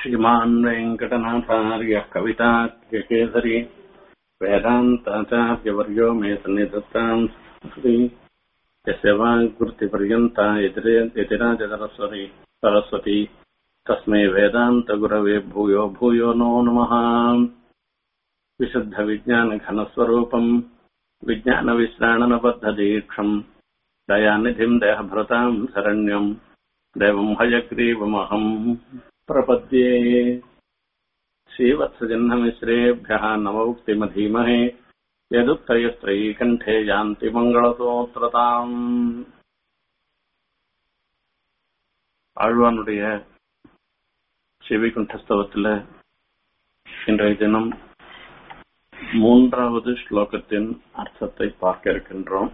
श्रीमान् वेङ्कटनाथार्यः कवितार्यकेसरी वेदान्ताचार्यवर्यो मे सन्निधत्ताम् सरस्वती यस्य वाग्वृत्तिपर्यन्ता यतिराजसरस्वती सरस्वती तस्मै वेदान्तगुरवे भूयो भूयो नो नमः विशुद्धविज्ञानघनस्वरूपम् विज्ञानविश्राणनबद्धदीक्षम् दयानिधिम् देहभृताम् शरण्यम् देवम् हयग्रीवमहम् प्रपद्ये श्रीवत्सजह्नमिश्रेभ्यः नवौक्तिमधीमहे यदुक्तयस्त्रयीकण्ठे यान्ति மங்களசோத்திரதாம் ஆழ்வானுடைய சிவிகுண்டஸ்தவத்தில் இன்றைய தினம் மூன்றாவது ஸ்லோகத்தின் அர்த்தத்தை பார்க்க இருக்கின்றோம்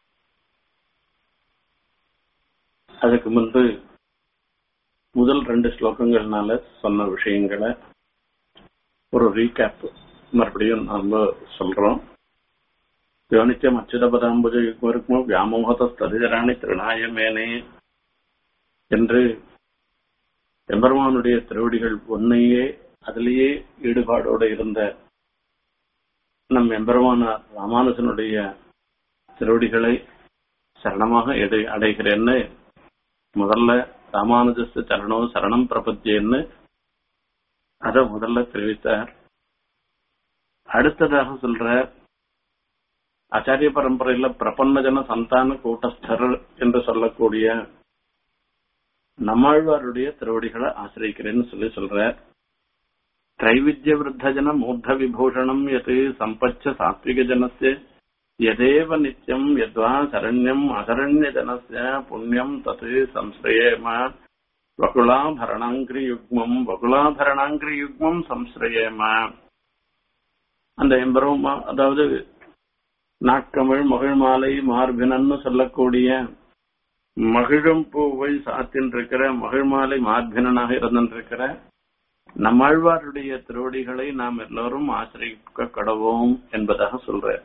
அதுக்கு முன்பு முதல் ரெண்டு ஸ்லோகங்கள்னால சொன்ன விஷயங்களை ஒரு ரீகேப் மறுபடியும் நாம சொல்றோம் யோனித்தியம் அச்சுதபதாம்புஜ யுக்மருக்கும் வியாமோகத்ததிதராணி திருநாயமேனே என்று எம்பெருமானுடைய திருவடிகள் ஒன்னையே அதிலேயே ஈடுபாடோடு இருந்த நம் எம்பெருமான ராமானுஜனுடைய திருவடிகளை சரணமாக எடை அடைகிறேன்னு முதல்ல ராமானுஜஸ்து சரணோ சரணம் பிரபத்தியன்னு அத முதல்ல தெரிவித்தார் அடுத்ததாக சொல்ற ஆச்சாரிய பரம்பரையில பிரபன்னஜன சந்தான கூட்டஸ்தர் என்று சொல்லக்கூடிய நம்மாழ்வாருடைய திருவடிகளை ஆசிரியக்கிறேன்னு சொல்லி சொல்ற த்ரைவித்ய விருத்தஜன மூர்த்த விபூஷணம் எது சம்பச்ச சாத்விக ஜனசிய यदेव नित्यम् यद्वा शरण्यम् अशरण्यजनस्य पुण्यम् तत् संश्रयेम வகுலாபரணாங்கிரியுக்மம் வகுலாபரணாங்கிரியுக்மம் சம்ஸ்ரயேம அந்த எம்பெருமா அதாவது நாட்கமிழ் மகிழ் மாலை மார்பினன்னு சொல்லக்கூடிய மகிழும் பூவை சாத்தின்றிருக்கிற மகிழ் மாலை மார்பினனாக இருந்திருக்கிற நம்மாழ்வாருடைய திருவடிகளை நாம் எல்லோரும் ஆசிரிக்க கடவோம் என்பதாக சொல்றேன்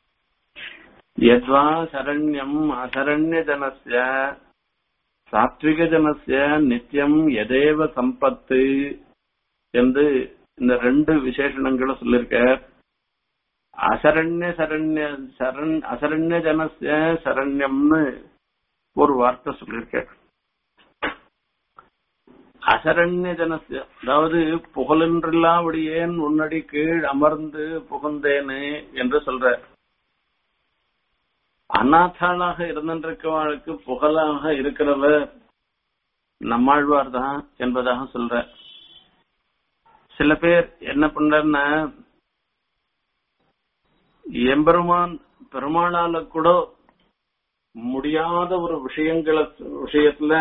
யத்வா சரண்யம் அசரண்யஜனஸ்ய சாத்விகஜனஸ்ய நித்தியம் எதேவ சம்பத்து என்று இந்த ரெண்டு விசேஷணங்களை சொல்லிருக்க அசரண்ய சரண்ய சரண் அசரண்ய ஜனசிய சரண்யம்னு ஒரு வார்த்தை சொல்லிருக்க அசரண்ய ஜனசிய அதாவது புகழென்றில்லாவிடியேன் உன்னடி கீழ் அமர்ந்து புகுந்தேனே என்று சொல்ற அநாத்தாளாக இருந்திருக்கவாளுக்கு புகழாக இருக்கிறவர் நம்மாழ்வார் தான் என்பதாக சொல்ற சில பேர் என்ன பண்றன்னா எம்பெருமான் பெருமாளால கூட முடியாத ஒரு விஷயங்களை விஷயத்துல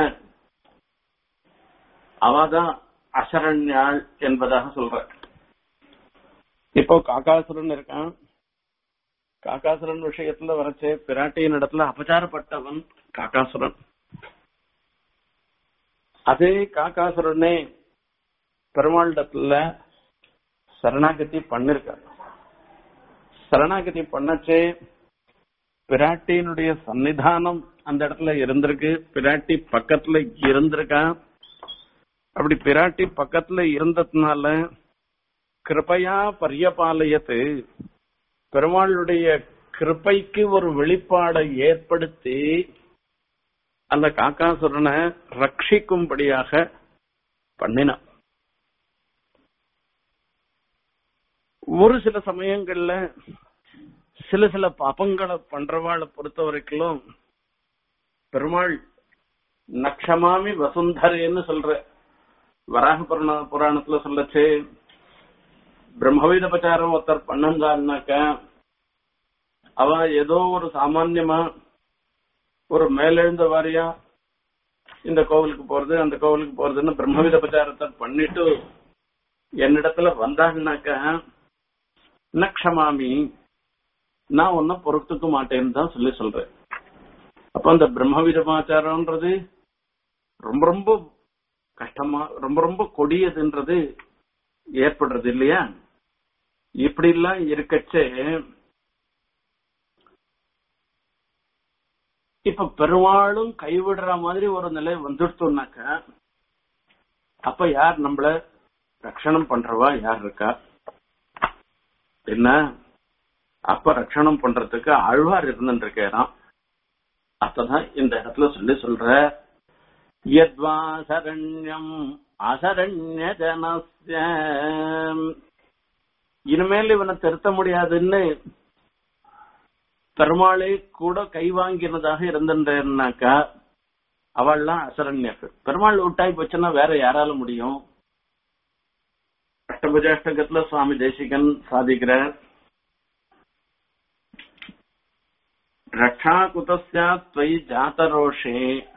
அவதான் அசரண்யாள் என்பதாக சொல்ற இப்போ காக்காசுரன் இருக்கான் காக்காசுரன் விஷயத்துல வரைச்சே பிராட்டியின் இடத்துல அபச்சாரப்பட்டவன் காக்காசுரன் அதே காக்காசுரனே பெருமாளிடத்துல சரணாகதி பண்ணிருக்கார் சரணாகதி பண்ணச்சே பிராட்டியினுடைய சன்னிதானம் அந்த இடத்துல இருந்திருக்கு பிராட்டி பக்கத்துல இருந்திருக்கா அப்படி பிராட்டி பக்கத்துல இருந்ததுனால கிருபையா பரியபாலயத்து பெருமாளுடைய கிருப்பைக்கு ஒரு வெளிப்பாடை ஏற்படுத்தி அந்த காக்காசுரனை ரட்சிக்கும்படியாக பண்ணினான் ஒரு சில சமயங்கள்ல சில சில பாப்பங்களை பண்றவாளை பொறுத்த வரைக்கும் பெருமாள் நக்ஷமாமி வசுந்தரேன்னு சொல்ற வராக புராண புராணத்துல சொல்லச்சு பிரம்மவிதபச்சாரம் ஒருத்தர் பண்ணந்தான்னாக்க அவ ஏதோ ஒரு சாமான்யமா ஒரு மேலெழுந்த வாரியா இந்த கோவிலுக்கு போறது அந்த கோவிலுக்கு போறதுன்னு பிரம்மவித பிரச்சாரத்தை பண்ணிட்டு என்னிடத்துல வந்தாங்கனாக்க நக்ஷமாமி நான் ஒன்னும் பொறுத்துக்க மாட்டேன்னு தான் சொல்லி சொல்றேன் அப்ப அந்த பிரம்மவிதமாச்சாரம்ன்றது ரொம்ப ரொம்ப கஷ்டமா ரொம்ப ரொம்ப கொடியதுன்றது ஏற்படுறது இல்லையா இப்படி எல்லாம் இருக்கச்சே இப்ப பெருமாளும் கைவிடுற மாதிரி ஒரு நிலை வந்துடுத்தோம்னாக்க அப்ப யார் நம்மள ரட்சணம் பண்றவா யார் இருக்கா என்ன அப்ப ரட்சணம் பண்றதுக்கு ஆழ்வார் இருந்துருக்காராம் அதான் இந்த இடத்துல சொல்லி சொல்ற யத்வா சரண்யம் அசரண்ய ஜனஸ்ய இனிமேல் இவனை திருத்த முடியாதுன்னு பெருமாளே கூட கை வாங்கினதாக இருந்திருந்தாக்கா அவள்லாம் அசரண்யர்கள் பெருமாள் விட்டாய் போச்சுன்னா வேற யாரால முடியும் அஷ்டபுஜாஷ்டகத்துல சுவாமி தேசிகன் சாதிக்கிறார் ரக்ஷா குதஸ்யாத் துவயி ஜாத்தரோஷே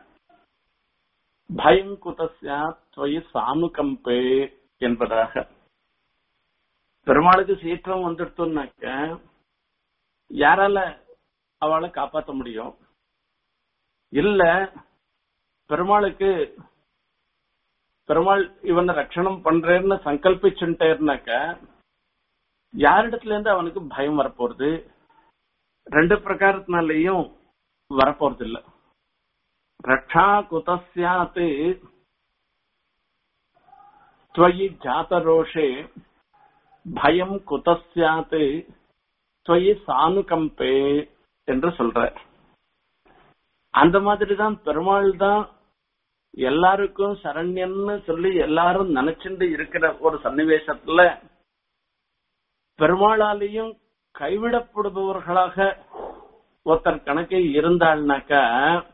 பயம் குதஸ்யாத் துவயி சானுகம்பே என்பதாக பெருமாளுக்கு சீற்றம் வந்துடுத்துனாக்க யாரால அவளை காப்பாற்ற முடியும் இல்ல பெருமாளுக்கு பெருமாள் இவனை ரட்சணம் பண்றேன்னு சங்கல்பிச்சுட்டேன்னாக்க யாரிடத்துல இருந்து அவனுக்கு பயம் வரப்போறது ரெண்டு பிரகாரத்தினாலையும் வரப்போறது இல்ல ரக்ஷா குதஸ்யாத்து துவயி ஜாத்தரோஷே பயம் குதஸ்யாத்து துவயி சானுகம்பே என்று சொல்ற அந்த மாதிரிதான் பெருமாள் தான் எல்லாருக்கும் சரண்யன்னு சொல்லி எல்லாரும் நினைச்சுட்டு இருக்கிற ஒரு சன்னிவேசத்துல பெருமாளாலேயும் கைவிடப்படுபவர்களாக ஒருத்தர் கணக்கை இருந்தாள்னாக்கா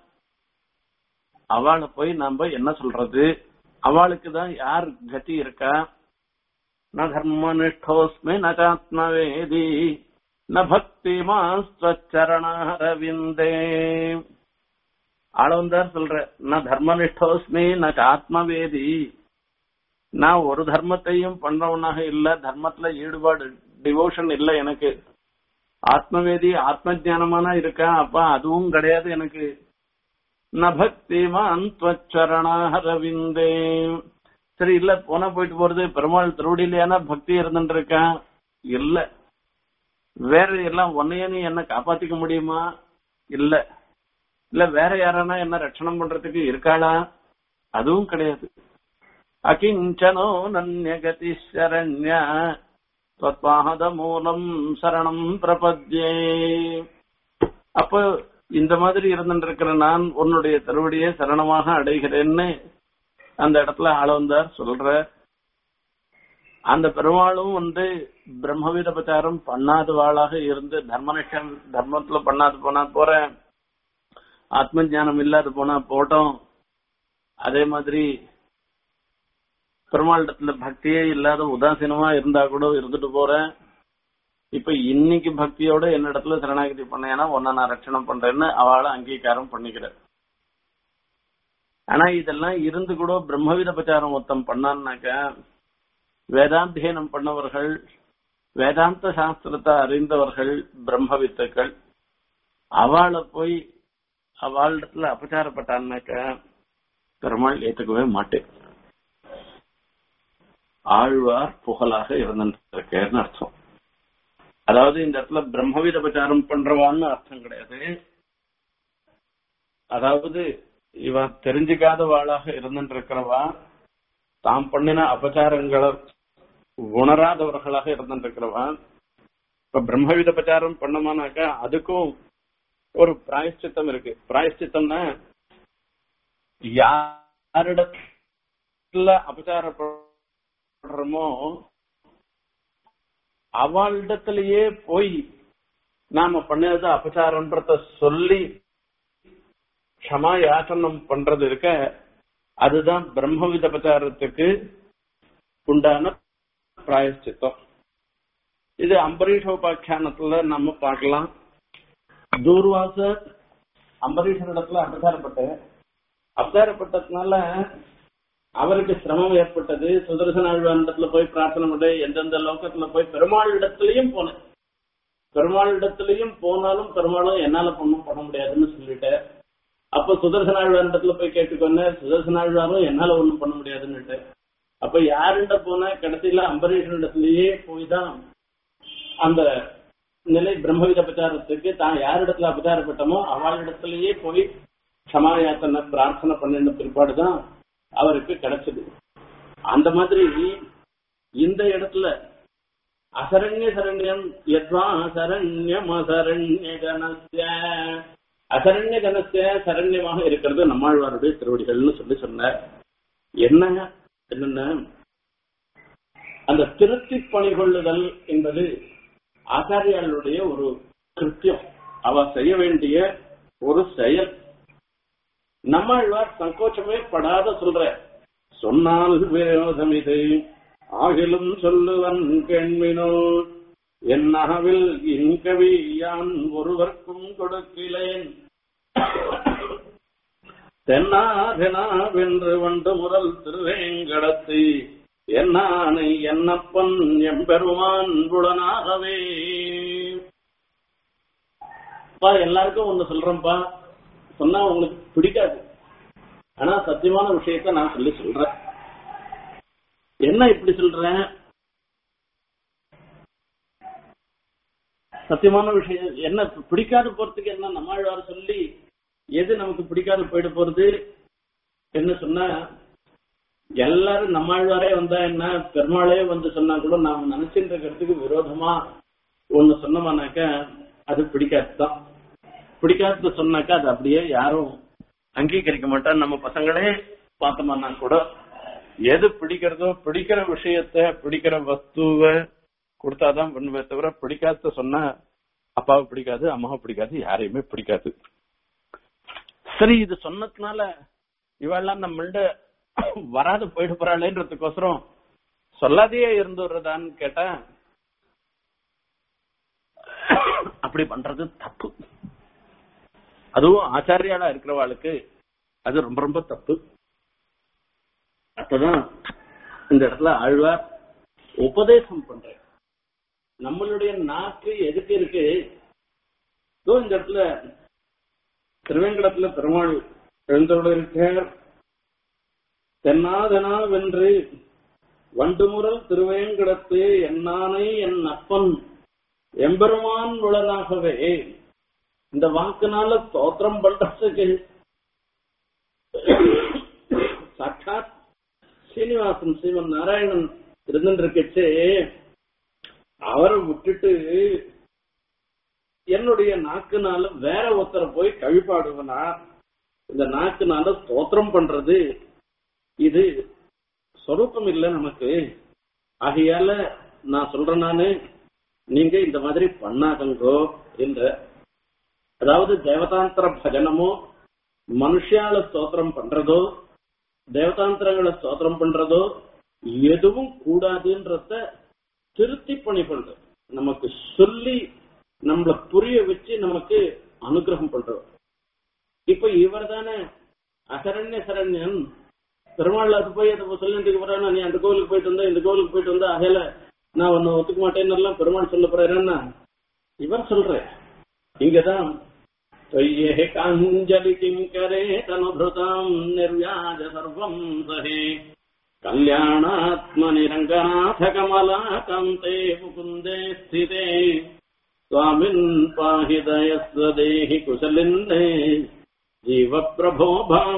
அவளை போய் நாம என்ன சொல்றது அவளுக்கு தான் யார் கதி இருக்கா ந தர்மனிஷ்டோஸ்மி நாத்மவேதி ந பக்தி மாஸ்வச்சரணாரவிந்தே ஆளவந்தார் சொல்ற நான் தர்மனிஷ்டோஸ்மி ந ஆத்மவேதி நான் ஒரு தர்மத்தையும் பண்றவனாக இல்ல தர்மத்துல ஈடுபாடு டிவோஷன் இல்ல எனக்கு ஆத்மவேதி ஆத்ம ஜானமான இருக்கா அப்பா அதுவும் கிடையாது எனக்கு ந பக்தி மாந்தரணாரவிந்தே சரி இல்ல போனா போயிட்டு போறது பெருமாள் திருவடியிலேயான பக்தி இருந்துட்டு இருக்கேன் இல்ல வேற எல்லாம் ஒன்னைய நீ என்ன காப்பாத்திக்க முடியுமா இல்ல இல்ல வேற யாரானா என்ன ரட்சணம் பண்றதுக்கு இருக்காளா அதுவும் கிடையாது அகிஞ்சனோ நன்யகதி சரண்ய தத்பாத மூலம் சரணம் பிரபத்யே அப்போ இந்த மாதிரி இருந்துருக்கிற நான் உன்னுடைய திருவடியை சரணமாக அடைகிறேன்னு அந்த இடத்துல ஆளவந்தார் சொல்ற அந்த பெருமாளும் வந்து பிரம்மவித பிரச்சாரம் பண்ணாதவாளாக இருந்து தர்மனிஷ்டம் தர்மத்துல பண்ணாது போனா போற ஆத்ம ஞானம் இல்லாத போனா போட்டோம் அதே மாதிரி பெருமாளிடத்துல பக்தியே இல்லாத உதாசீனமா இருந்தா கூட இருந்துட்டு போறேன் இப்ப இன்னைக்கு பக்தியோட என்னிடத்துல சரணாகதி பண்ணேன்னா உன்னை நான் ரட்சணம் பண்றேன்னு அவளை அங்கீகாரம் பண்ணிக்கிறேன் ஆனா இதெல்லாம் இருந்து கூட பிரம்மவித பிரச்சாரம் மொத்தம் பண்ணான்னாக்க வேதாத்தியனம் பண்ணவர்கள் வேதாந்த சாஸ்திரத்தை அறிந்தவர்கள் பிரம்மவித்துக்கள் அவளை போய் அவளிடத்துல அபச்சாரப்பட்டான்னாக்க பெருமாள் ஏத்துக்கவே மாட்டேன் ஆழ்வார் புகழாக இருந்திருக்கேன்னு அர்த்தம் அதாவது இந்த இடத்துல பிரம்மவித பிரச்சாரம் பண்றவான்னு அர்த்தம் கிடையாது அதாவது இவ தெரிஞ்சுக்காத வாளாக இருந்துருக்கிறவா தாம் பண்ணின அபச்சாரங்களை உணராதவர்களாக இருந்துருக்கிறவா இப்ப பிரம்மவித பிரச்சாரம் பண்ணமானாக்கா அதுக்கும் ஒரு பிராயஷ்சித்தம் இருக்கு பிராயஷ்சித்தம்னா யாரிடத்துல அபச்சாரப்படுறோமோ அவளிடத்திலேயே போய் நாம பண்ணது அபச்சாரன்றத சொல்லி க்ஷமா யாசனம் பண்றது இருக்க அதுதான் பிரம்மவித பிரச்சாரத்துக்கு உண்டான பிராயஷ்சித்தம் இது அம்பரீஷோபாக்கியானத்துல நம்ம பார்க்கலாம் தூர்வாசர் அம்பரீஷனிடத்துல அபச்சாரப்பட்டு அபச்சாரப்பட்டதுனால அவருக்கு சிரமம் ஏற்பட்டது சுதர்சன இடத்துல போய் பிரார்த்தனை பண்ணி எந்தெந்த லோகத்துல போய் பெருமாள் இடத்துலயும் போனேன் பெருமாள் இடத்துலயும் போனாலும் பெருமாளும் என்னால ஒண்ணும் பண்ண முடியாதுன்னு சொல்லிட்டு அப்ப சுதர்சனாழ்வார் இடத்துல போய் கேட்டுக்கொண்டு சுதர்சனாழ்வாரும் என்னால ஒண்ணும் பண்ண முடியாதுன்னுட்டு அப்ப யாருண்ட போன கடைசியில அம்பரீஷன் இடத்துலயே போய் தான் அந்த நிலை பிரம்மவித பிரச்சாரத்துக்கு தான் யாரிடத்துல அபச்சாரப்பட்டமோ அவளிடத்திலேயே போய் சமாயாத்தனை பிரார்த்தனை பண்ணின பிற்பாடுதான் அவருக்கு கிடைச்சது அந்த மாதிரி இந்த இடத்துல அசரண்ய சரண்யம் எத்வா சரண்யம் அசரண்ய கனஸ்ய அசரண்ய கனஸ்ய சரண்யமாக இருக்கிறது நம்மாழ்வாருடைய திருவடிகள்னு சொல்லி சொன்னார் என்ன என்னன்னா அந்த திருத்தி பணி கொள்ளுதல் என்பது ஆச்சாரியாளுடைய ஒரு கிருத்தியம் அவ செய்ய வேண்டிய ஒரு செயல் நம்மாழ்வார் சங்கோச்சமே படாத சொல்ற சொன்னால் விரோதம் இது ஆகிலும் சொல்லுவன் கேண்மினோ என்னவில் இன்கவி யான் ஒருவர்க்கும் கொடுக்கிலேன் தென்னாதெனாவென்று வண்டு முதல் திருவேங்கடத்து என்னானை என்னப்பன் எம்பெருமான் புலனாகவே பா எல்லாருக்கும் ஒண்ணு சொல்றேன்ப்பா சொன்னா உங்களுக்கு பிடிக்காது ஆனா சத்தியமான விஷயத்த நான் சொல்லி சொல்றேன் என்ன இப்படி சொல்றேன் சத்தியமான விஷயம் என்ன பிடிக்காது போறதுக்கு என்ன நம்மாழ்வார் சொல்லி எது நமக்கு பிடிக்காது போயிட்டு போறது என்ன சொன்னா எல்லாரும் நம்மாழ்வாரே வந்தா என்ன பெருமாளே வந்து சொன்னா கூட நாம நினைச்சிட்டு இருக்கிறதுக்கு விரோதமா ஒண்ணு சொன்னோம்னாக்க அது பிடிக்காதுதான் பிடிக்காதது சொன்னாக்கா அது அப்படியே யாரும் அங்கீகரிக்க மாட்டா நம்ம பசங்களே பார்த்தோம்னா கூட எது பிடிக்கிறதோ பிடிக்கிற விஷயத்த பிடிக்கிற வஸ்துவ கொடுத்தாதான் பண்ணுவே தவிர பிடிக்காத சொன்னா அப்பாவை பிடிக்காது அம்மாவை பிடிக்காது யாரையுமே பிடிக்காது சரி இது சொன்னதுனால இவெல்லாம் நம்மள்ட வராது போயிட்டு போறாளேன்றதுக்கோசரம் சொல்லாதையே இருந்துடுறதான்னு கேட்டா அப்படி பண்றது தப்பு அதுவும் ஆச்சாரியாளா இருக்கிறவாளுக்கு அது ரொம்ப ரொம்ப தப்பு அப்பதான் இந்த இடத்துல ஆழ்வார் உபதேசம் பண்ற நம்மளுடைய நாக்கு எதுக்கு இருக்கு இதோ இந்த இடத்துல திருவேங்கடத்துல பெருமாள் எழுந்தோடு இருக்கார் தென்னாதனா வென்று வண்டுமுறல் திருவேங்கடத்து என்னானை என் அப்பன் எம்பெருமான் உளனாகவே இந்த வாக்குனால ஸ்தோத்திரம் பண்றதுக்கு சாட்சாத் சீனிவாசன் ஸ்ரீமன் நாராயணன் இருந்துருக்கச்சு அவரை விட்டுட்டு என்னுடைய நாக்குனால வேற ஒருத்தரை போய் கழிப்பாடுவனா இந்த நாக்குனால ஸ்தோத்திரம் பண்றது இது சொரூபம் இல்லை நமக்கு ஆகையால நான் சொல்றேன் நானு நீங்க இந்த மாதிரி பண்ணாதங்கோ என்ற அதாவது தேவதாந்திர பஜனமோ மனுஷால ஸ்தோத்திரம் பண்றதோ தேவதாந்திரங்களை ஸ்தோத்திரம் பண்றதோ எதுவும் கூடாதுன்றத திருத்தி பணி பண்றது நமக்கு சொல்லி நம்மள புரிய வச்சு நமக்கு அனுகிரகம் பண்றோம் இப்ப இவர் தானே அசரண்ய சரண்யன் பெருமாள் அது போய் அதை சொல்லிட்டு போறானா நீ அந்த கோவிலுக்கு போயிட்டு வந்தா இந்த கோவிலுக்கு போயிட்டு வந்தா அகையில நான் ஒன்னு ஒத்துக்க மாட்டேன்னு எல்லாம் பெருமாள் சொல்ல போறேன்னா இவர் சொல்ற இங்கதான் त्वय्ये काञ्जलि किङ्करे तनुभृताम् निर्व्याज सर्वम् सहे कल्याणात्मनि रङ्गनाथ कमलाकान्ते मुकुन्दे स्थिते स्वामिन् पाहि दयस्व देहि कुशलिन्ने जीवप्रभो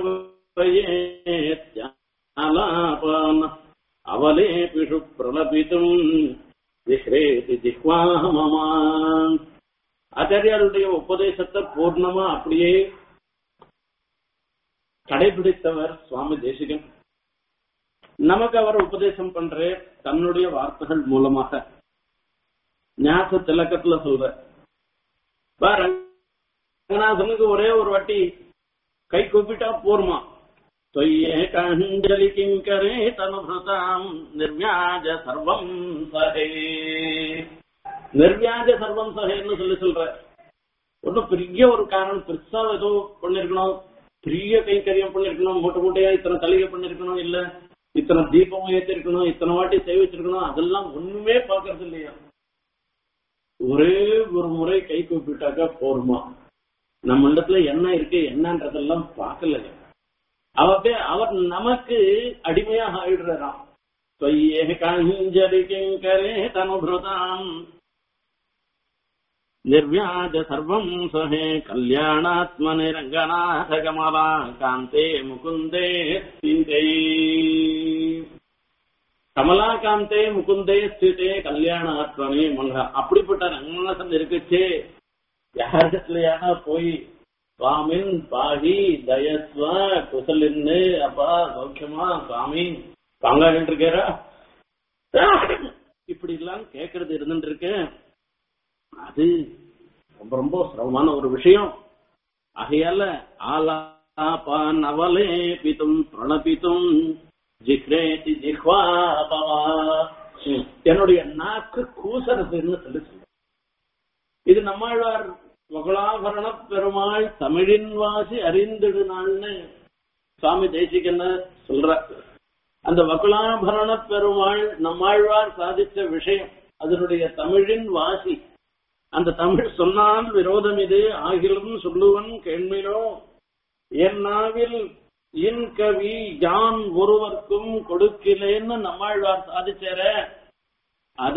भावयेत्यालापान् अवलेपिषु प्रलपितुम् विह्रेति जिह्वा मम ஆச்சாரியாருடைய உபதேசத்தை பூர்ணமா அப்படியே கடைபிடித்தவர் சுவாமி தேசிகன் நமக்கு அவர் உபதேசம் பண்ற தன்னுடைய வார்த்தைகள் மூலமாக ஞாச திலக்கத்துல சொல்ற ரங்கநாதனுக்கு ஒரே ஒரு வாட்டி கை கூப்பிட்டா போருமா தொய்யே கஞ்சலி கிங்கரே தனுபிருதாம் நிர்வியாஜ சர்வம் சகே நிர்வியாஜ சர்வம் சகைன்னு சொல்லி சொல்ற ஒன்னும் பெரிய ஒரு காரணம் பெருசா ஏதோ பண்ணிருக்கணும் பெரிய கைங்கரியம் பண்ணிருக்கணும் மூட்டை மூட்டையா இத்தனை தலிகை பண்ணிருக்கணும் இல்ல இத்தனை தீபம் ஏற்றிருக்கணும் இத்தனை வாட்டி சேவிச்சிருக்கணும் அதெல்லாம் ஒண்ணுமே பாக்குறது இல்லையா ஒரே ஒரு முறை கை கூப்பிட்டாக்கா போருமா நம்ம இடத்துல என்ன இருக்கு என்னன்றதெல்லாம் பார்க்கல அவ அவர் நமக்கு அடிமையாக ஆயிடுறாராம் தொய்யே காஞ்சலி கிங்கரே தனுபிருதாம் निर्व्याज सर्वम् सहे कल्याणात्मने रङ्गनाथकमला कान्ते मुकुन्दे स्थिते கமலாகாந்தே முகுந்தே ஸ்திதே கல்யாணாத்மனே மல்ஹா அப்படிப்பட்ட ரங்கநாதன் இருக்குச்சே யாரிடத்துலயான போய் சுவாமின் பாகி தயஸ்வ குசலின்னு அப்பா சௌக்கியமா சுவாமி பாங்காகிட்டு இருக்கேரா இப்படி எல்லாம் கேட்கறது இருந்துட்டு இருக்கு அது ரொம்ப ரொம்ப சிரமமான ஒரு விஷயம் ஆகையால ஆலாபான் அவலே பிதும் பிரணபித்தும் ஜிக்ரேதி ஜிஹ்வாபவா என்னுடைய நாக்கு கூசறதுன்னு சொல்லி சொல்ற இது நம்மாழ்வார் வகுலாபரண பெருமாள் தமிழின் வாசி அறிந்திடுனான்னு சுவாமி தேசிகன்னு சொல்ற அந்த வகுலாபரண பெருமாள் நம்மாழ்வார் சாதித்த விஷயம் அதனுடைய தமிழின் வாசி அந்த தமிழ் சொன்னால் விரோதம் இது ஆகிலும் சொல்லுவன் கேள்மினோ என் நாவில் இன் கவி யான் ஒருவர்க்கும் கொடுக்கிலேன்னு நம்மாழ்வார் சாதிச்சார அத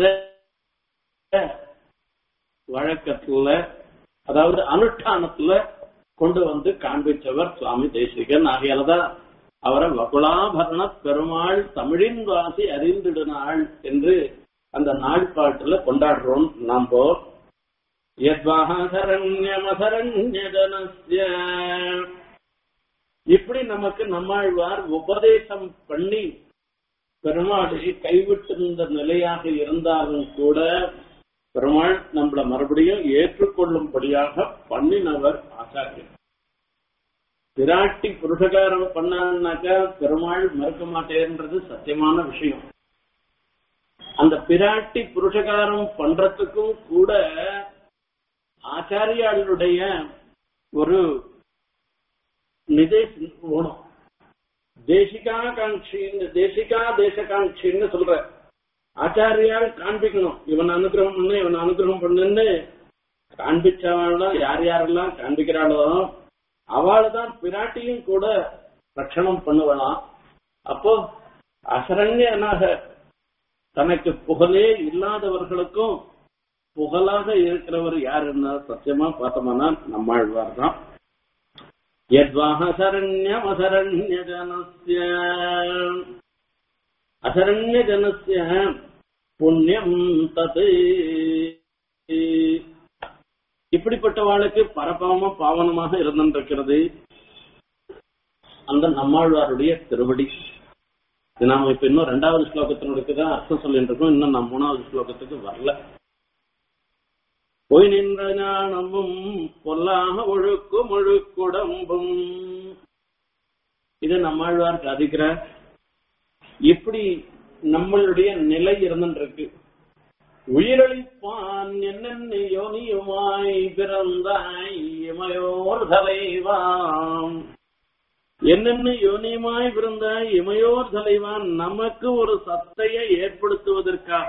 வழக்கத்துல அதாவது அனுஷ்டானத்துல கொண்டு வந்து காண்பிச்சவர் சுவாமி தேசிகன் ஆகையாலதான் அவரை வகுலாபரண பெருமாள் தமிழின் வாசி அறிந்திடுநாள் என்று அந்த நாள் பாட்டுல கொண்டாடுறோம் நாம யத்வாஹரண்யமசரண்யஜனஸ்ய இப்படி நமக்கு நம்மாழ்வார் உபதேசம் பண்ணி பெருமாளை கைவிட்டிருந்த நிலையாக இருந்தாலும் கூட பெருமாள் நம்மள மறுபடியும் ஏற்றுக்கொள்ளும்படியாக பண்ணினவர் ஆச்சாரியர் பிராட்டி புருஷகாரம் பண்ணான்னாக்கா பெருமாள் மறுக்க மாட்டேன்றது சத்தியமான விஷயம் அந்த பிராட்டி புருஷகாரம் பண்றதுக்கும் கூட ஆச்சாரியாளுடைய ஒரு நிதேஷ் வேணும் தேசிகா காட்சின்னு தேசிகா தேசகாட்சின்னு சொல்ற ஆச்சாரியால் காண்பிக்கணும் இவன் அனுகிரகம் பண்ணு இவன் அனுகிரகம் பண்ணுன்னு காண்பிச்சவாள் யார் யாரெல்லாம் காண்பிக்கிறாளோ அவள் தான் பிராட்டியும் கூட ரட்சணம் பண்ணுவலாம் அப்போ அசரண்யனாக தனக்கு புகழே இல்லாதவர்களுக்கும் புகழாக இருக்கிறவர் யாருன்னா சத்தியமா பார்த்தோம்னா நம்மாழ்வார் தான் யத்வாஹ சரண்யம் அசரண்ய ஜனஸ்ய அசரண்ய ஜனஸ்ய புண்ணியம் தது இப்படிப்பட்டவாளுக்கு பரபாம பாவனமாக இருந்திருக்கிறது அந்த நம்மாழ்வாருடைய திருவடி இது நாம இப்ப இன்னும் ரெண்டாவது ஸ்லோகத்தினுடைய தான் அர்த்தம் சொல்லிட்டு இருக்கோம் இன்னும் நான் மூணாவது ஸ்லோகத்துக்கு வரல பொய் நின்ற ஞானமும் பொல்லாக ஒழுக்கும் ஒழுக்குடம்பும் இது நம்மாழ்வார் சாதிக்கிறார் இப்படி நம்மளுடைய நிலை இருந்துருக்கு உயிரளிப்பான் என்னென்ன யோனியுமாய் பிறந்தாய் இமையோர் தலைவாம் என்னென்ன யோனியுமாய் பிறந்தாய் இமையோர் தலைவான் நமக்கு ஒரு சத்தையை ஏற்படுத்துவதற்காக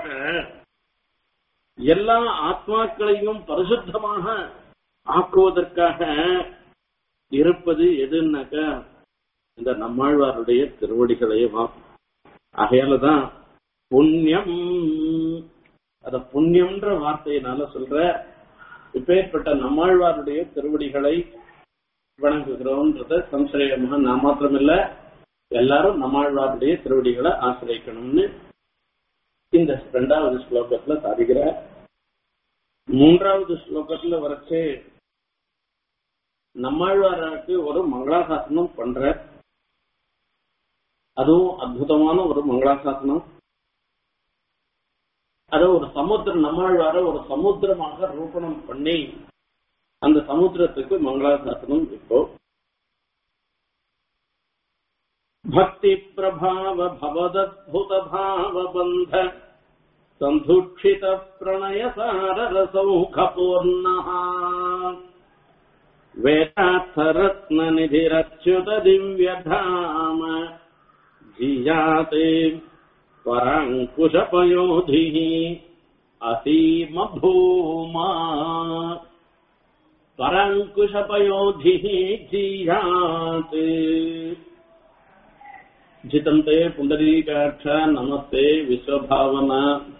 எல்லா ஆத்மாக்களையும் பரிசுத்தமாக ஆக்குவதற்காக இருப்பது எதுன்னாக்கா இந்த நம்மாழ்வாருடைய திருவடிகளையும் ஆகையாலதான் புண்ணியம் அத புண்ணியம்ன்ற வார்த்தையினால சொல்ற இப்பேற்பட்ட நம்மாழ்வாருடைய திருவடிகளை வணங்குகிறோம்ன்றத சம்சயமாக நான் மாத்திரமில்ல எல்லாரும் நம்மாழ்வாருடைய திருவடிகளை ஆசிரியக்கணும்னு இந்த இரண்டாவது ஸ்லோகத்துல சாதிக்கிறார் மூன்றாவது ஸ்லோகத்துல வரைச்சு நம்மாழ்வாருக்கு ஒரு மங்களாசாசனம் பண்ற அதுவும் அற்புதமான ஒரு மங்களாசாசனம் அத ஒரு சமுத்திரம் நம்மாழ்வார ஒரு சமுத்திரமாக ரூபணம் பண்ணி அந்த சமுத்திரத்துக்கு மங்களாசாசனம் இப்போ भक्ति प्रभाव भवदद्भुत भाव बन्ध सन्धुक्षित प्रणय सार रसौखपूर्णः वेदार्थ रत्न निधिरच्युत दिव्यधाम जीयाते पराङ्कुशपयोधिः असीम भूमा पराङ्कुशपयोधिः जीयाते ஜிதந்தே புண்டரீகாட்ச நமஸ்தே விஸ்வபாவனா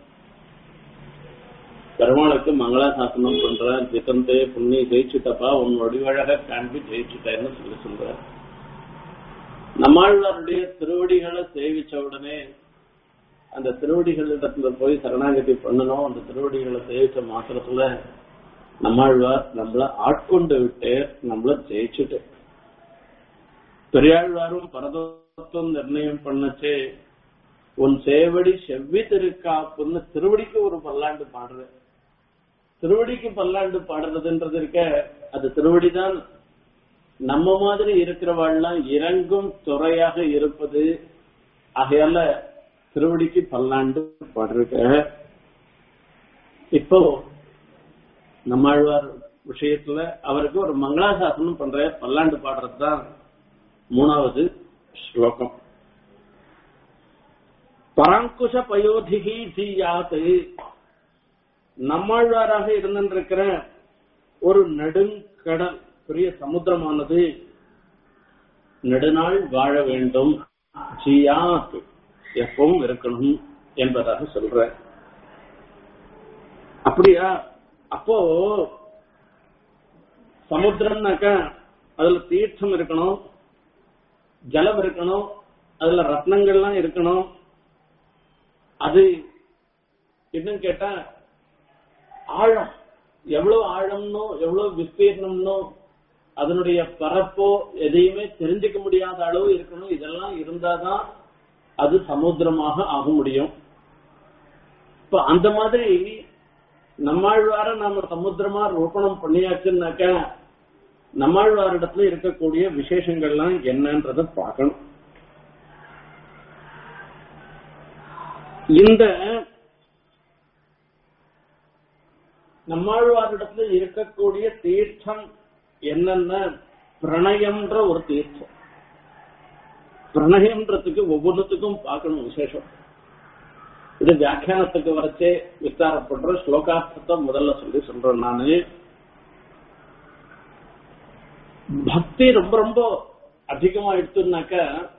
பெருமாளுக்கு மங்களாசாசனம் பண்ற ஜிதந்தே புண்ணி ஜெயிச்சுட்டப்பா உன் வடிவழக காண்பி ஜெயிச்சுட்டேன்னு சொல்லி சொல்ற நம்மாழ்வாருடைய திருவடிகளை சேவிச்ச உடனே அந்த திருவடிகளிடத்துல போய் சரணாகதி பண்ணணும் அந்த திருவடிகளை சேவிச்ச மாத்திரத்துல நம்மாழ்வார் நம்மள ஆட்கொண்டு விட்டு நம்மள ஜெயிச்சுட்டு பெரியாழ்வாரும் பரதத்துவம் நிர்ணயம் பண்ணச்சு உன் சேவடி செவ்வி திருக்காப்புன்னு திருவடிக்கு ஒரு பல்லாண்டு பாடுற திருவடிக்கு பல்லாண்டு பாடுறதுன்றது இருக்க அது திருவடிதான் நம்ம மாதிரி இருக்கிறவாள்லாம் இறங்கும் துறையாக இருப்பது ஆகையால திருவடிக்கு பல்லாண்டு பாடுறக்க இப்போ நம்மாழ்வார் விஷயத்துல அவருக்கு ஒரு மங்களாசாசனம் பண்ற பல்லாண்டு பாடுறது தான் மூணாவது ஸ்லோகம் பராங்குஷ பயோதிகி ஜீயாத்து நம்மாழ்வாராக இருந்திருக்கிற ஒரு நெடுங்கடல் பெரிய சமுத்திரமானது நெடுநாள் வாழ வேண்டும் ஜியாத் எப்பவும் இருக்கணும் என்பதாக சொல்ற அப்படியா அப்போ சமுத்திரம்னாக்கா அதுல தீர்த்தம் இருக்கணும் ஜலம் இருக்கணும் அதுல ரத்னங்கள்லாம் இருக்கணும் அது என்னன்னு கேட்டா ஆழம் எவ்வளவு ஆழம்னோ எவ்வளவு விஸ்தீர்ணம்னோ அதனுடைய பரப்போ எதையுமே தெரிஞ்சுக்க முடியாத அளவு இருக்கணும் இதெல்லாம் இருந்தாதான் அது சமுத்திரமாக ஆக முடியும் இப்ப அந்த மாதிரி நம்மாழ்வார நாம சமுத்திரமா ரோபணம் பண்ணியாச்சுன்னாக்க நம்மாழ்வாரிடத்துல இருக்கக்கூடிய விசேஷங்கள்லாம் என்னன்றத பார்க்கணும் இந்த நம்மாழ்வாரிடத்துல இருக்கக்கூடிய தீர்த்தம் என்னென்ன பிரணயம்ன்ற ஒரு தீர்த்தம் பிரணயம்ன்றதுக்கு ஒவ்வொன்றுத்துக்கும் பார்க்கணும் விசேஷம் இது வியாக்கியானத்துக்கு வரைச்சே விஸ்தாரப்படுற ஸ்லோகார்த்தத்தை முதல்ல சொல்லி சொல்றேன் நானு பக்தி ரொம்ப ரொம்ப அதிகமா எடுத்துனாக்க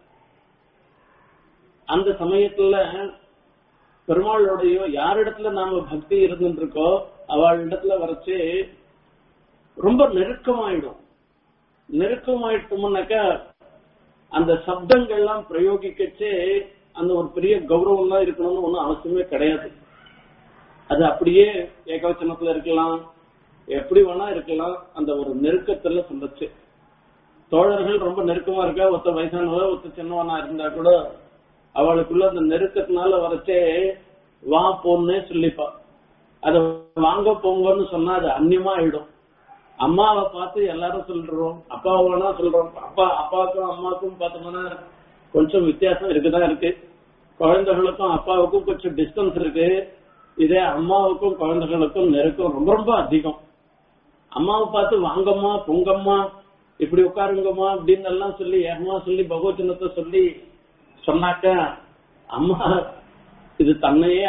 அந்த சமயத்துல பெருமாளுடையோ யாரிடத்துல நாம பக்தி இருந்துட்டு இருக்கோ அவளிடத்துல வரைச்சு ரொம்ப நெருக்கமாயிடும் நெருக்கமாயிட்டோம்னாக்கா அந்த சப்தங்கள்லாம் பிரயோகிக்கச்சே அந்த ஒரு பெரிய கௌரவம்லாம் இருக்கணும்னு ஒன்றும் அவசியமே கிடையாது அது அப்படியே ஏகவச்சனத்துல இருக்கலாம் எப்படி வேணா இருக்கலாம் அந்த ஒரு நெருக்கத்துல சொல்லச்சு தோழர்கள் ரொம்ப நெருக்கமா இருக்கா ஒருத்த வயசானவ ஒருத்த சின்னவனா இருந்தா கூட அவளுக்குள்ள அந்த நெருக்கத்தினால வரைச்சே வா போன்னே சொல்லிப்பா அத வாங்க போங்கன்னு சொன்னா அது அந்நியமா ஆயிடும் அம்மாவை பார்த்து எல்லாரும் சொல்றோம் அப்பாவை வேணா சொல்றோம் அப்பா அப்பாவுக்கும் அம்மாவுக்கும் பார்த்தோம்னா கொஞ்சம் வித்தியாசம் இருக்குதான் இருக்கு குழந்தைகளுக்கும் அப்பாவுக்கும் கொஞ்சம் டிஸ்டன்ஸ் இருக்கு இதே அம்மாவுக்கும் குழந்தைகளுக்கும் நெருக்கம் ரொம்ப ரொம்ப அதிகம் அம்மாவை பார்த்து வாங்கம்மா பொங்கம்மா இப்படி உட்காருங்கம்மா அப்படின்னு எல்லாம் சொல்லி ஏகமா சொல்லி பகவச்சனத்தை சொல்லி சொன்னாக்க அம்மா இது தன்னையே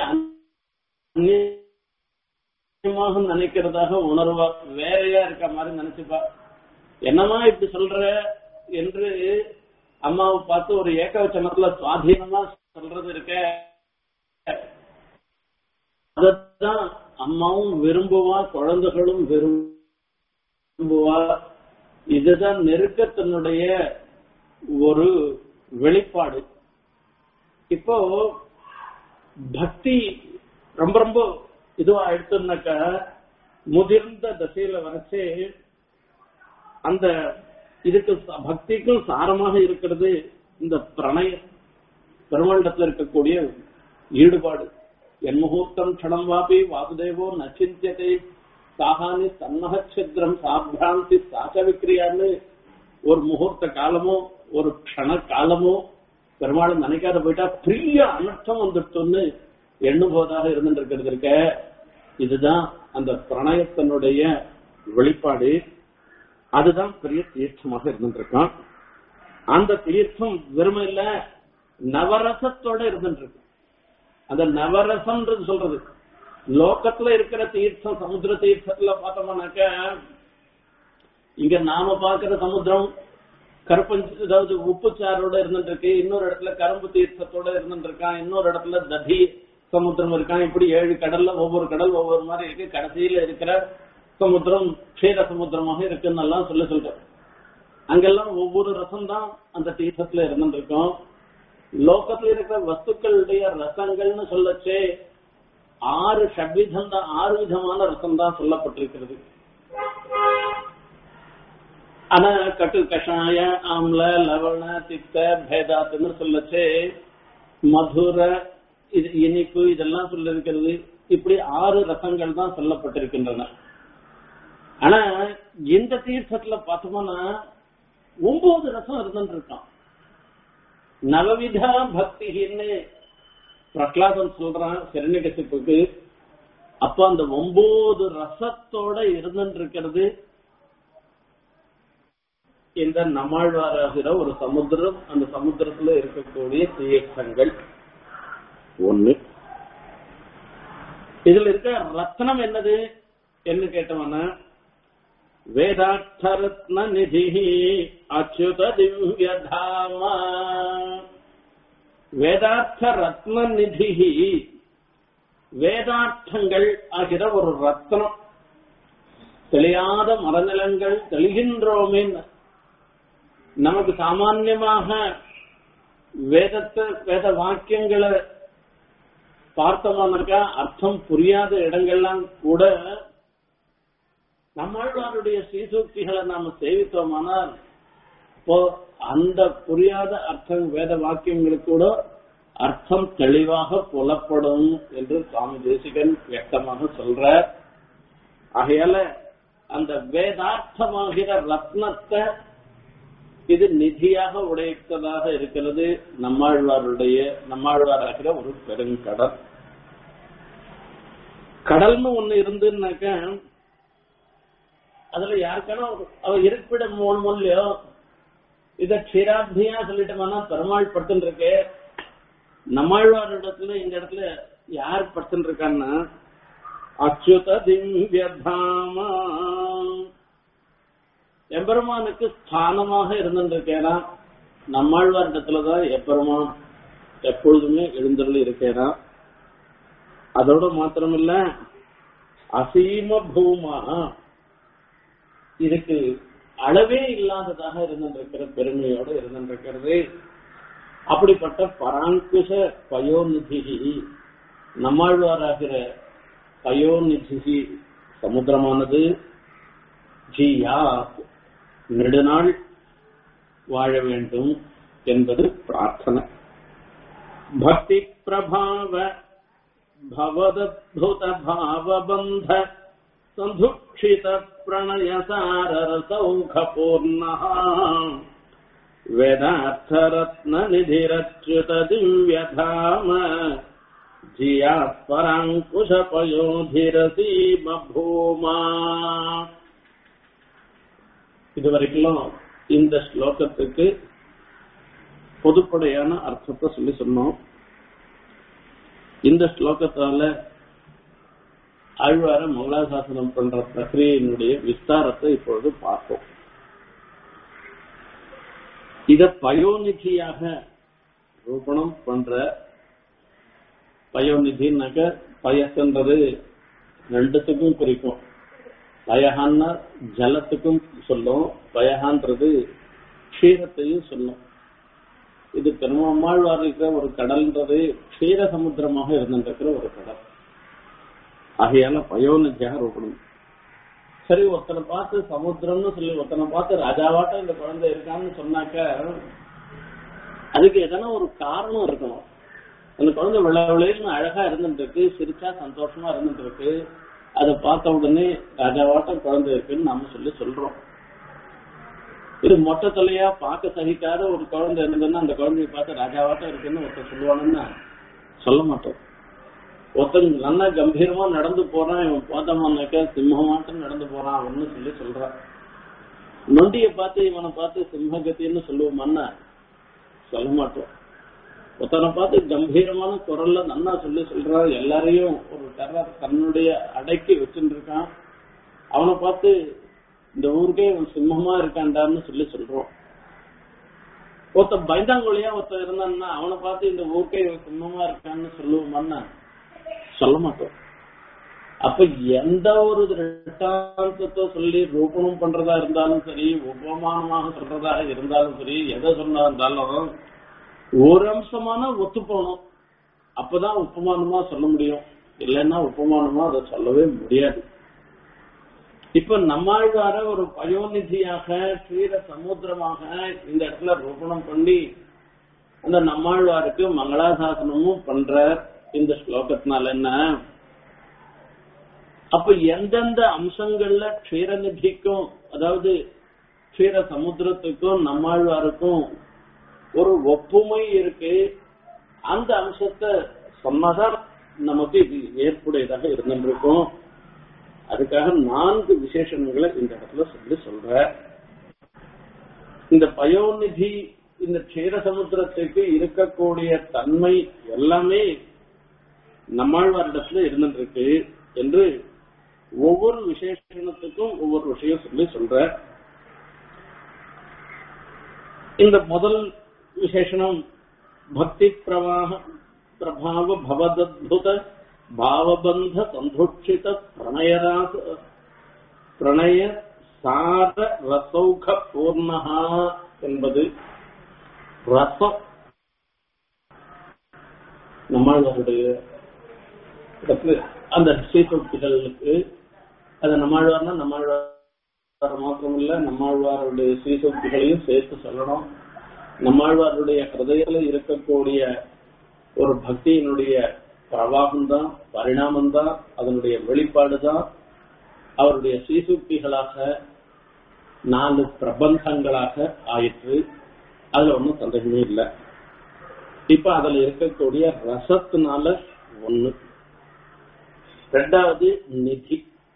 அந்நியமாக நினைக்கிறதாக உணர்வா வேறையா இருக்க மாதிரி நினைச்சுப்பா என்னமா இப்படி சொல்ற என்று அம்மாவை பார்த்து ஒரு ஏகவச்சனத்துல சுவாதீனமா சொல்றது இருக்க அதத்தான் அம்மாவும் விரும்புவா குழந்தைகளும் விரும்புவா இதுதான் நெருக்கத்தினுடைய ஒரு வெளிப்பாடு இப்போ பக்தி ரொம்ப ரொம்ப இதுவா எடுத்தோம்னாக்க முதிர்ந்த தசையில வரைச்சே அந்த இதுக்கு ச- பக்திக்கும் சாரமாக இருக்கிறது இந்த பிரணயம் பெருமாண்டத்துல இருக்கக்கூடிய ஈடுபாடு என் முகூர்த்தம் க்ஷணம் வாபி வாசுதேவோ நச்சிந்தியதை சாகானி தன்னகச்சித்திரம் சாபிராந்தி சாச்ச விக்ரியான்னு ஒரு முகூர்த்த காலமோ ஒரு க்ஷண காலமோ பெருமாள் நினைக்காத போயிட்டா பெரிய அனர்த்தம் வந்துட்டோன்னு எண்ணும் போதாக இருந்துட்டு இருக்கிறது இருக்க இதுதான் அந்த பிரணயத்தினுடைய வெளிப்பாடு அதுதான் பெரிய தீர்த்தமாக இருந்துட்டு இருக்கான் அந்த தீர்த்தம் வெறுமை இல்ல நவரசத்தோட இருந்துட்டு இருக்கு அந்த நவரசம்ன்றது சொல்றது லோகத்துல இருக்கிற தீர்த்தம் சமுத்திர தீர்த்தத்துல பார்த்தோம்னாக்க இங்க நாம பாக்குற சமுத்திரம் கருப்பஞ்சு அதாவது உப்புச்சாரோட இருந்துட்டு இருக்கு இன்னொரு இடத்துல கரும்பு தீர்த்தத்தோட இருந்துட்டு இருக்கான் இன்னொரு இடத்துல ததி சமுத்திரம் இருக்கான் இப்படி ஏழு கடல்ல ஒவ்வொரு கடல் ஒவ்வொரு மாதிரி இருக்கு கடைசியில இருக்கிற சமுத்திரம் க்ஷீர சமுத்திரமாக இருக்குன்னு எல்லாம் சொல்லி சொல்றோம் அங்கெல்லாம் ஒவ்வொரு ரசம் தான் அந்த தீர்த்தத்துல இருந்துட்டு இருக்கும் லோகத்துல இருக்கிற வஸ்துக்களுடைய ரசங்கள்னு சொல்லச்சே ஆறு ஷட்விதம் தான் ஆறு விதமான ரசம் தான் சொல்லப்பட்டிருக்கிறது ஆனா கட்டு கஷாய ஆம்ல லவண தித்த பேதாத்துன்னு சொல்லச்சே மதுர இது இனிப்பு இதெல்லாம் சொல்லிருக்கிறது இப்படி ஆறு ரசங்கள் தான் சொல்லப்பட்டிருக்கின்றன ஆனா இந்த தீர்த்தத்துல பார்த்தோம்னா ஒன்பது ரசம் இருந்துட்டு இருக்கான் நவவிதா பக்தின்னு பிரகலாதன் சொல்றான் சிறநிகசிப்புக்கு அப்ப அந்த ஒன்பது ரசத்தோட இருந்துட்டு இருக்கிறது இந்த நம்மாழ்வாராகிற ஒரு சமுத்திரம் அந்த சமுத்திரத்துல இருக்கக்கூடிய தீர்த்தங்கள் ஒண்ணு இதுல இருக்க ரத்னம் என்னது என்ன கேட்டவன வேதார்த்த ரத்ன நிதி அச்சுத திவ்ய தாமா வேதார்த்த ரத்ன நிதி வேதார்த்தங்கள் ஆகிற ஒரு ரத்னம் தெளியாத மரநிலங்கள் தெளிகின்றோமே நமக்கு சாமான்யமாக வேதத்தை வேத வாக்கியங்களை பார்த்தோம்னாக்கா அர்த்தம் புரியாத இடங்கள்லாம் கூட நம்மாழ்வாருடைய ஸ்ரீசூக்திகளை நாம சேவித்தோமானால் இப்போ அந்த புரியாத அர்த்தம் வேத வாக்கியங்களுக்கு கூட அர்த்தம் தெளிவாக புலப்படும் என்று சுவாமி தேசிகன் வியக்தமாக சொல்றார் ஆகையால அந்த வேதார்த்தமாகிற ரத்னத்தை இது நிதியாக உடைத்ததாக இருக்கிறது நம்மாழ்வாருடைய நம்மாழ்வாராகிற ஒரு பெருங்கடல் கடல்னு ஒண்ணு இருந்துன்னாக்க அதுல யாருக்கான அவ இருப்பிட மூணு மூலியோ இத க்ஷீராப்தியா சொல்லிட்டோம்னா பெருமாள் படுத்துட்டு இருக்கு நம்மாழ்வார் இடத்துல இந்த இடத்துல யார் படுத்துட்டு இருக்கான்னா அச்சுத திவ்யதாமா எம்பெருமானுக்கு ஸ்தானமாக இருந்திருக்கேனா நம்மாழ்வார் இடத்துலதான் எப்பெருமான் எப்பொழுதுமே எழுந்தருள் இருக்கேனா அதோட மாத்திரமில்ல அசீம பூமா இதுக்கு அளவே இல்லாததாக இருந்திருக்கிற பெருமையோடு இருந்திருக்கிறது அப்படிப்பட்ட பராங்குஷ பயோநிதி நம்மாழ்வாராகிற பயோநிதி சமுத்திரமானது ஜியா நெடுநாள் வாழ வேண்டும் என்பது பிரார்த்தனை பக்தி பிரபாவ பவதத்புத பாவபந்த சந்துக்ஷித பிரணய சாரரசௌக பூர்ண வேதார்த்தரத்ன நிதிரச்சுத திவ்யதாம ஜியா பராங்குஷ பயோதிரசீம பூமா இதுவரைக்கும் இந்த ஸ்லோகத்துக்கு பொதுப்படையான அர்த்தத்தை சொல்லி சொன்னோம் இந்த ஸ்லோகத்தால ஆழ்வார மங்களாசாசனம் பண்ற பிரக்கிரியினுடைய விஸ்தாரத்தை இப்பொழுது பார்ப்போம் இத பயோநிதியாக ரூபணம் பண்ற பயோநிதினாக்க பயசன்றது ரெண்டுத்துக்கும் குறிக்கும் பயகான்னா ஜலத்துக்கும் சொல்லும் பயகான்றது க்ஷீரத்தையும் சொல்லும் இது பெருமாழ்வார் இருக்கிற ஒரு கடல்ன்றது க்ஷீர சமுத்திரமாக இருந்திருக்கிற ஒரு கடல் ஆகையால பயோநிதியாக ரூபணம் சரி ஒருத்தனை பார்த்து சமுத்திரம்னு சொல்லி ஒருத்தனை பார்த்து ராஜாவாட்டம் இந்த குழந்தை இருக்கான்னு சொன்னாக்க அதுக்கு எதனா ஒரு காரணம் இருக்கணும் அந்த குழந்தை விளை விளையின்னு அழகா இருந்துட்டு இருக்கு சிரிச்சா சந்தோஷமா இருந்துட்டு இருக்கு அதை பார்த்த உடனே ராஜாவாட்டம் குழந்தை இருக்குன்னு நாம சொல்லி சொல்றோம் இது மொட்டை தொலையா பார்க்க சகிக்காத ஒரு குழந்தை இருந்ததுன்னா அந்த குழந்தைய பார்த்து ராஜாவாட்டம் இருக்குன்னு ஒருத்தர் சொல்லுவானுன்னா சொல்ல மாட்டோம் ஒருத்தன் நல்லா கம்பீரமா நடந்து போறான் இவன் பார்த்தோம்னாக்க சிம்மமாட்டம் நடந்து போறான் அப்படின்னு சொல்லி சொல்றான் நொண்டிய பார்த்து இவனை பார்த்து சிம்மகத்தின்னு சொல்லுவோம்னா சொல்ல மாட்டோம் ஒருத்தனை பார்த்து கம்பீரமான குரல்ல நன்னா சொல்லி சொல்றான் எல்லாரையும் ஒரு டெரர் தன்னுடைய அடக்கி வச்சுட்டு இருக்கான் அவனை பார்த்து இந்த ஊருக்கே இவன் சிம்மமா இருக்கான்டான்னு சொல்லி சொல்றோம் ஒருத்தன் பயந்தாங்கொழியா ஒருத்தன் இருந்தான்னா அவனை பார்த்து இந்த ஊருக்கே இவன் சிம்மமா இருக்கான்னு சொல்லுவோம்னா சொல்ல மாட்டோம் அப்ப எந்த ஒரு திருஷ்டாந்தத்தை சொல்லி ரூபணம் பண்றதா இருந்தாலும் சரி உபமானமாக சொல்றதா இருந்தாலும் சரி எதை சொன்னா இருந்தாலும் ஒரு அம்சமான ஒத்து போகணும் அப்பதான் உபமானமா சொல்ல முடியும் இல்லைன்னா உபமானமா அதை சொல்லவே முடியாது இப்ப நம்மாழ்வார ஒரு பயோநிதியாக ஸ்ரீர சமுத்திரமாக இந்த இடத்துல ரூபணம் பண்ணி அந்த நம்மாழ்வாருக்கு மங்களாசாசனமும் பண்ற இந்த ஸ்லோகத்தினால என்ன அப்ப எந்தெந்த அம்சங்கள்ல க்ஷீரநிதிக்கும் அதாவது க்ஷீர சமுத்திரத்துக்கும் நம்மாழ்வாருக்கும் ஒரு ஒப்புமை இருக்கு அந்த அம்சத்தை சொன்னதான் நமக்கு இது ஏற்புடையதாக இருந்திருக்கும் அதுக்காக நான்கு விசேஷங்களை இந்த இடத்துல சொல்லி சொல்ற இந்த பயோநிதி இந்த க்ஷீர சமுத்திரத்துக்கு இருக்கக்கூடிய தன்மை எல்லாமே நம்மாழ்வாரிடத்துல இருந்துருக்கு என்று ஒவ்வொரு விசேஷணத்துக்கும் ஒவ்வொரு விஷயம் சொல்லி சொல்ற இந்த முதல் விசேஷணம் பக்தி பிரவாக பிரபாவ பவதத்புத பாவபந்த சந்துட்சித பிரணயராச பிரணய சார ரசௌக பூர்ணஹா என்பது ரசம் நம்மளுடைய அந்த ஸ்ரீசக்திகளுக்கு அது நம்மாழ்வார்னா நம்மாழ்வார் மாத்திரம் இல்ல நம்மாழ்வாருடைய ஸ்ரீசக்திகளையும் சேர்த்து சொல்லணும் நம்மாழ்வாருடைய ஹிருதயில இருக்கக்கூடிய ஒரு பக்தியினுடைய பிரவாகம் தான் பரிணாமம் தான் அதனுடைய வெளிப்பாடு தான் அவருடைய ஸ்ரீசுக்திகளாக நாலு பிரபந்தங்களாக ஆயிற்று அதுல ஒன்றும் சந்தேகமே இல்லை இப்ப அதுல இருக்கக்கூடிய ரசத்தினால ஒண்ணு ரெண்டாவது நிதி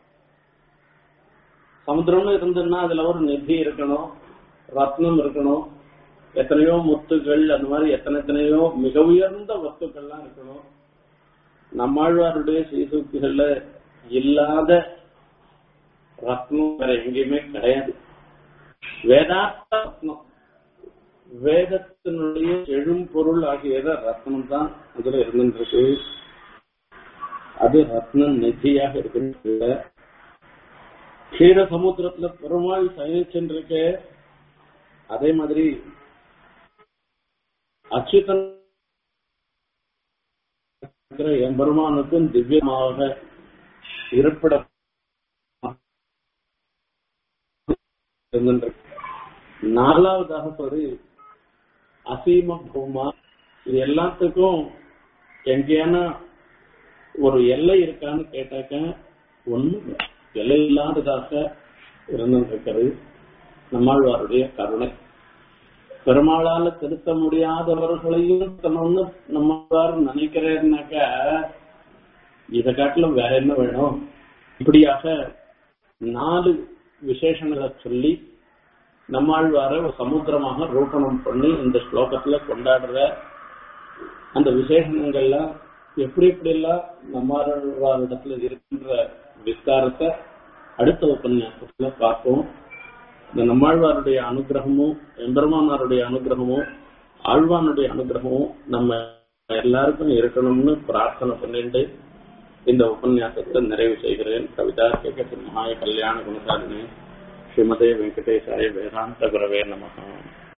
சமுத்திரம்னு இருந்ததுன்னா அதுல ஒரு நிதி இருக்கணும் ரத்னம் இருக்கணும் எத்தனையோ முத்துகள் அந்த மாதிரி எத்தனை எத்தனையோ மிக உயர்ந்த வஸ்துக்கள்லாம் இருக்கணும் நம்மாழ்வாருடைய ஸ்ரீசூக்திகள்ல இல்லாத ரத்னம் வேற எங்கேயுமே கிடையாது வேதார்த்த ரத்னம் வேதத்தினுடைய எழும்பொருள் ஆகியத ரத்னம் தான் அதுல இருந்துருக்கு அது ரத்ன நிதியாக இருக்கின்ற க்ஷீர சமுத்திரத்துல பெருமாள் சயனிச்சென்றிருக்க அதே மாதிரி அச்சுதன் எம்பெருமானுக்கும் திவ்யமாக இருப்பிட நாலாவதாக சொல்லி அசீம பூமா இது எல்லாத்துக்கும் எங்கேயான ஒரு எல்லை இருக்கான்னு கேட்டாக்க ஒண்ணும் எல்லை இல்லாததாக இருந்திருக்கிறது நம்மாழ்வாருடைய கருணை பெருமாளால திருத்த முடியாதவர்களையும் திருத்தணும்னு நம்மாழ்வார் நினைக்கிறேன்னாக்க இதை காட்டிலும் வேற என்ன வேணும் இப்படியாக நாலு விசேஷங்களை சொல்லி நம்மாழ்வார ஒரு சமுத்திரமாக ரூபணம் பண்ணி இந்த ஸ்லோகத்துல கொண்டாடுற அந்த விசேஷங்கள்லாம் எப்படி எப்படி எல்லாம் நம்மாழ்வாரிடத்துல இருக்கின்ற விஸ்தாரத்தை அடுத்த உபன்யாசத்துல பார்ப்போம் இந்த நம்மாழ்வாருடைய அனுகிரகமும் எம்பெருமானாருடைய அனுகிரகமும் ஆழ்வானுடைய அனுகிரகமும் நம்ம எல்லாருக்கும் இருக்கணும்னு பிரார்த்தனை பண்ணிட்டு இந்த உபன்யாசத்தை நிறைவு செய்கிறேன் கவிதா கேட்க மகாய கல்யாண குணசாலினி ஸ்ரீமதே வெங்கடேசாய வேதாந்த குரவே நமகம்